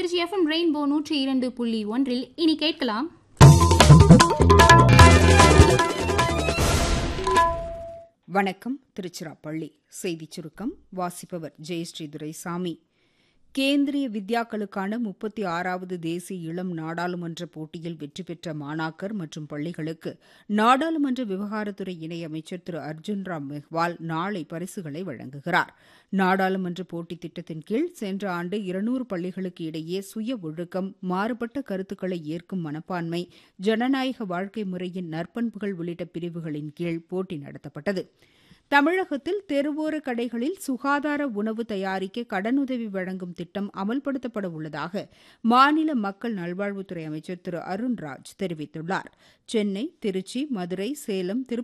Trichy FM rainbow நூற்றி இரண்டு புள்ளி ஒன்றில் இனி கேட்கலாம் வணக்கம் திருச்சிராப்பள்ளி செய்திச் சுருக்கம் வாசிப்பவர் ஜெயஸ்ரீ துரைசாமி கேந்திரிய வித்யாக்களுக்கான முப்பத்தி ஆறாவது தேசிய இளம் நாடாளுமன்ற போட்டியில் வெற்றி பெற்ற மாணாக்கர் மற்றும் பள்ளிகளுக்கு நாடாளுமன்ற விவகாரத்துறை இணையமைச்சர் திரு அர்ஜுன் ராம் மெஹ்வால் நாளை பரிசுகளை வழங்குகிறார் நாடாளுமன்ற போட்டித் திட்டத்தின் கீழ் சென்ற ஆண்டு இருநூறு பள்ளிகளுக்கு இடையே சுய ஒழுக்கம் மாறுபட்ட கருத்துக்களை ஏற்கும் மனப்பான்மை ஜனநாயக வாழ்க்கை முறையின் நற்பண்புகள் உள்ளிட்ட பிரிவுகளின் கீழ் போட்டி நடத்தப்பட்டது தமிழகத்தில் தெருவோர கடைகளில் சுகாதார உணவு தயாரிக்க கடனுதவி வழங்கும் திட்டம் அமல்படுத்தப்பட உள்ளதாக மாநில மக்கள் நல்வாழ்வுத்துறை அமைச்சர் திரு அருண்ராஜ் தெரிவித்துள்ளார் சென்னை திருச்சி மதுரை சேலம் திருப்பூர்